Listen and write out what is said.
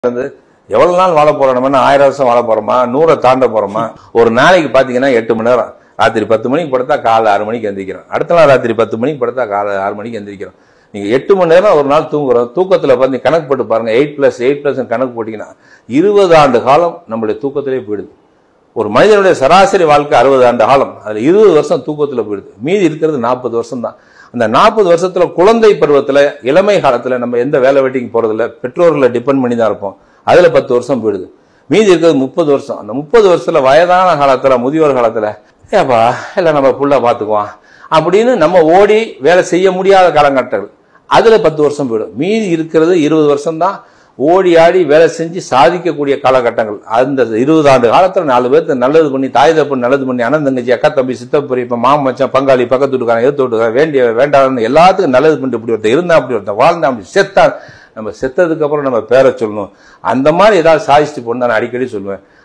வந்து எவ்வளவு நாள் வாழ போறோம் நம்ம என்ன ஆயிரம் வருஷம் வாழ போறோமா நூறை தாண்ட போறோமா ஒரு நாளைக்கு பாத்தீங்கன்னா எட்டு மணி நேரம் ராத்திரி பத்து மணிக்கு படுத்தா காலை ஆறு மணிக்கு எந்திரிக்கிறோம் அடுத்த நாள் ராத்திரி பத்து மணிக்கு படுத்தா காலை ஆறு மணிக்கு எந்திரிக்கிறோம் நீங்க எட்டு மணி நேரம் ஒரு நாள் தூங்குறோம் தூக்கத்துல பார்த்து கணக்கு போட்டு பாருங்க எயிட் பிளஸ் எயிட் பிளஸ் கணக்கு போட்டீங்கன்னா இருபது ஆண்டு காலம் நம்மளுடைய தூக்கத்திலே போயிடுது ஒரு மனிதனுடைய சராசரி வாழ்க்கை அறுபது ஆண்டு காலம் அதுல இருபது வருஷம் தூக்கத்துல போயிடுது மீதி இருக்கிறது நாற்பது வருஷம் தான் அந்த நாற்பது வருஷத்துல குழந்தை பருவத்துல இளமை காலத்துல நம்ம எந்த வேலை வெட்டிக்கு போறதில்ல பெற்றோர்களை டிபெண்ட் பண்ணி தான் இருப்போம் அதுல பத்து வருஷம் போயிடுது மீதி இருக்கிறது முப்பது வருஷம் அந்த முப்பது வருஷத்துல வயதான காலத்துல முதியோர் காலத்துல ஏப்பா இல்லை நம்ம புள்ள பார்த்துக்குவோம் அப்படின்னு நம்ம ஓடி வேலை செய்ய முடியாத காலகட்டங்கள் அதுல பத்து வருஷம் போயிடும் மீதி இருக்கிறது இருபது வருஷம் தான் ஓடி ஆடி வேலை செஞ்சு சாதிக்கக்கூடிய காலகட்டங்கள் அந்த இருபது ஆண்டு காலத்துல நாலு பேர்த்து நல்லது பண்ணி தாய் தப்பு நல்லது பண்ணி அண்ணன் தங்கச்சி அக்கா தம்பி சித்தப்பரி இப்ப மாமன் மச்சான் பங்காளி பக்கத்து வீட்டுக்காரன் எதிர்த்து வீட்டுக்காரன் வேண்டிய வேண்டாம்னு எல்லாத்துக்கும் நல்லது பண்ணிட்டு இப்படி ஒருத்தன் இருந்தா அப்படி ஒருத்தன் வாழ்ந்தா அப்படி செத்தான் நம்ம செத்ததுக்கு அப்புறம் நம்ம பேரை சொல்லணும் அந்த மாதிரி ஏதாவது சாதிச்சுட்டு போன்னு நான் அடிக்கடி சொல்லுவேன்